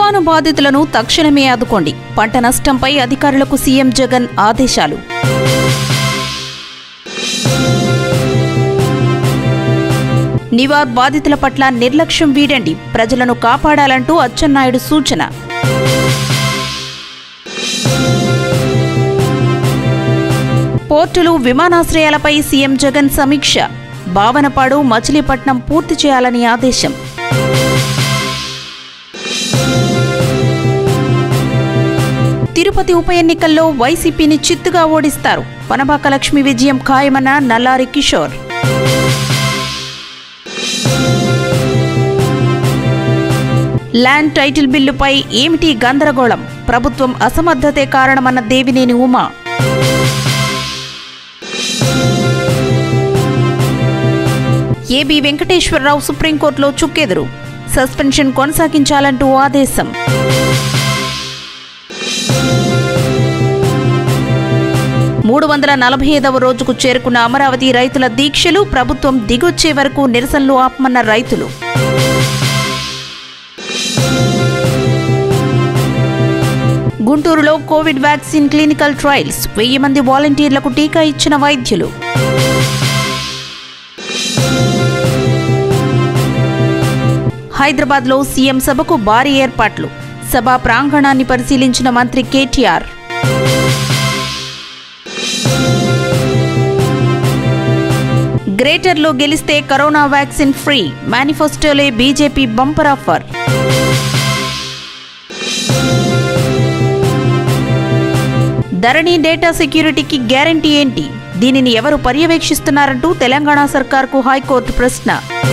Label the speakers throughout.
Speaker 1: తుఫాను బాధితులను తక్షణమే ఆదుకోండి పంట నష్టంపై అధికారులకు సీఎం జగన్ ఆదేశాలు నివార్ బాధితుల పట్ల నిర్లక్ష్యం వీడండి ప్రజలను కాపాడాలంటూ అచ్చెన్నాయుడు సూచన పోర్టులు విమానాశ్రయాలపై సీఎం జగన్ సమీక్ష భావనపాడు మచిలీపట్నం పూర్తి చేయాలని ఆదేశం తిరుపతి ఉప ఎన్నికల్లో వైసీపీని చిత్తుగా ఓడిస్తారు పనబాక లక్ష్మి విజయం ఖాయమన్న నల్లారి కిషోర్ ల్యాండ్ టైటిల్ బిల్లుపై ఏమిటి గందరగోళం ప్రభుత్వం అసమర్థతే కారణమన్న దేవినేని ఉమా ఏబీ వెంకటేశ్వరరావు సుప్రీంకోర్టులో చుక్కెదురు సస్పెన్షన్ కొనసాగించాలంటూ ఆదేశం మూడు వందల నలభై ఐదవ రోజుకు చేరుకున్న అమరావతి రైతుల దీక్షలు ప్రభుత్వం దిగొచ్చే వరకు నిరసనలు ఆపమన్న రైతులు గుంటూరులో కోవిడ్ వ్యాక్సిన్ క్లినికల్ ట్రయల్స్ వెయ్యి మంది వాలంటీర్లకు టీకా ఇచ్చిన వైద్యులు హైదరాబాద్లో సీఎం సభకు భారీ ఏర్పాట్లు సభా ప్రాంగణాన్ని పరిశీలించిన మంత్రి కేటీఆర్ గ్రేటర్లో గెలిస్తే కరోనా వ్యాక్సిన్ ఫ్రీ మేనిఫెస్టోలే BJP bumper offer Dharani data సెక్యూరిటీకి గ్యారంటీ ఏంటి దీనిని ఎవరు పర్యవేక్షిస్తున్నారంటూ తెలంగాణ సర్కార్కు హైకోర్టు ప్రశ్న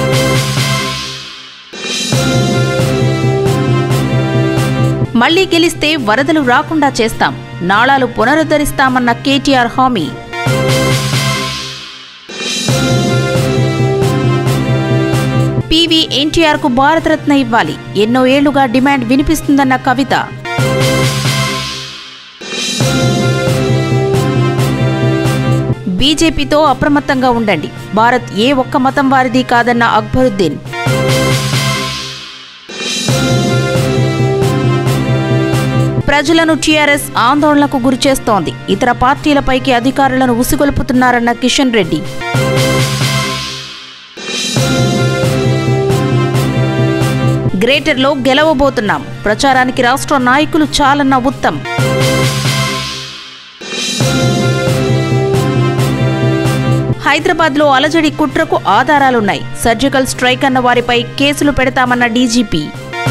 Speaker 1: మళ్లీ గెలిస్తే వరదలు రాకుండా చేస్తాం నాళాలు పునరుద్ధరిస్తామన్న కేటీఆర్ హామీ పీవీ ఎన్టీఆర్కు భారతరత్న ఇవ్వాలి ఎన్నో ఏళ్లుగా డిమాండ్ వినిపిస్తుందన్న కవిత బీజేపీతో అప్రమత్తంగా ఉండండి భారత్ ఏ ఒక్క మతం వారిది కాదన్న అక్బరుద్దీన్ ప్రజలను టీఆర్ఎస్ ఆందోళనకు గురిచేస్తోంది ఇతర పార్టీలపైకి అధికారులను ఉసిగొల్పుతున్నారన్న కిషన్ రెడ్డి గ్రేటర్లో గెలవబోతున్నాం ప్రచారానికి రాష్ట్ర నాయకులు చాలన్న ఉత్తమ్ హైదరాబాద్లో అలజడి కుట్రకు ఆధారాలున్నాయి సర్జికల్ స్ట్రైక్ అన్న వారిపై కేసులు పెడతామన్న డీజీపీ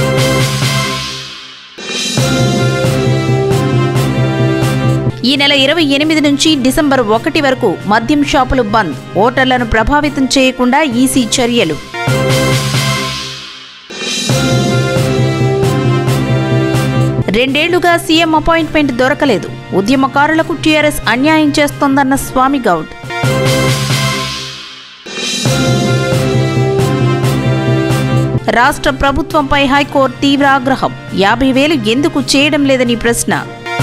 Speaker 1: ఈ నెల ఇరవై ఎనిమిది నుంచి డిసెంబర్ ఒకటి వరకు మద్యం షాపులు బంద్ ఓటర్లను ప్రభావితం చేయకుండా ఈసీ చర్యలు రెండేళ్లుగా సీఎం అపాయింట్మెంట్ దొరకలేదు ఉద్యమకారులకు టీఆర్ఎస్ అన్యాయం చేస్తోందన్న స్వామి గౌడ్ రాష్ట్ర ప్రభుత్వంపై హైకోర్టు తీవ్ర ఆగ్రహం యాభై వేలు ఎందుకు చేయడం లేదని ప్రశ్న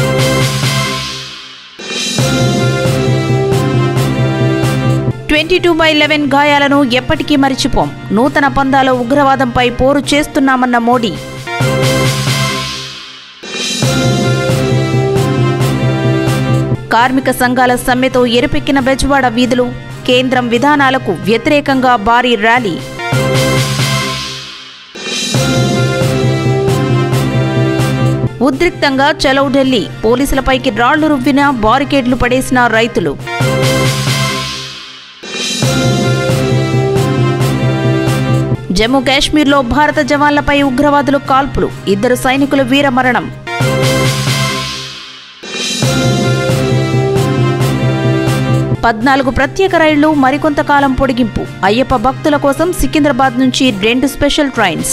Speaker 1: ట్వంటీ టూ బై లెవెన్ గాయాలను ఎప్పటికీ మరిచిపోం నూతన పందాలో ఉగ్రవాదంపై పోరు చేస్తున్నామన్న మోడీ కార్మిక సంఘాల సమ్మెతో ఎరుపెక్కిన బెజవాడ వీధులు కేంద్రం విధానాలకు వ్యతిరేకంగా భారీ ర్యాలీ ఉద్రిక్తంగా చలో ఢిల్లీ పోలీసులపైకి రాళ్లు రువ్విన బారికేడ్లు పడేసిన రైతులు జమ్మూ కాశ్మీర్లో భారత జవాన్లపై ఉగ్రవాదులు కాల్పులు ఇద్దరు సైనికుల వీరమరణం పద్నాలుగు ప్రత్యేక రైళ్లు మరికొంతకాలం పొడిగింపు అయ్యప్ప భక్తుల కోసం సికింద్రాబాద్ నుంచి రెండు స్పెషల్ ట్రైన్స్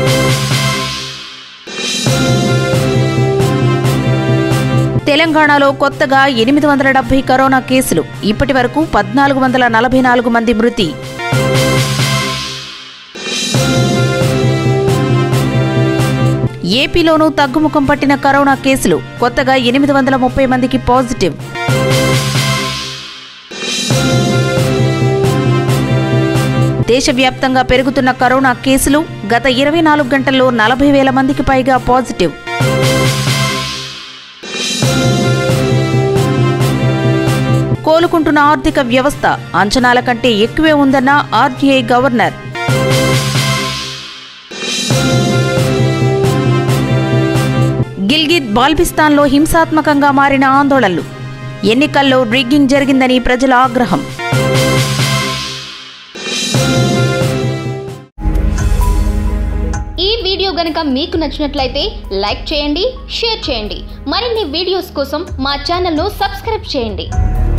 Speaker 1: తెలంగాణలో కొత్తగా ఎనిమిది వందల డెబ్బై కరోనా కేసులు ఇప్పటి వరకు పద్నాలుగు వందల నలభై నాలుగు మంది మృతి ఏపీలోనూ తగ్గుముఖం పట్టిన కరోనా కేసులు కొత్తగా ఎనిమిది వందల ముప్పై మందికి పాజిటివ్ దేశవ్యాప్తంగా పెరుగుతున్న కరోనా కేసులు గత ఇరవై నాలుగు గంటల్లో నలభై వేల మందికి పైగా పాజిటివ్ కోలుకుంటున్న ఆర్థిక వ్యవస్థ అంచనాల కంటే ఎక్కువే ఉందన్న ఆర్టీఐ గవర్నర్ గిల్గిత్ బాల్బిస్తాన్లో హింసాత్మకంగా మారిన ఆందోళనలు ఎన్నికల్లో రిగ్గింగ్ జరిగిందని ప్రజల ఆగ్రహం
Speaker 2: ఈ వీడియో గనక మీకు నచ్చినట్లయితే లైక్ చేయండి షేర్ చేయండి మరిన్ని వీడియోస్ కోసం మా ఛానల్ను సబ్స్క్రైబ్ చేయండి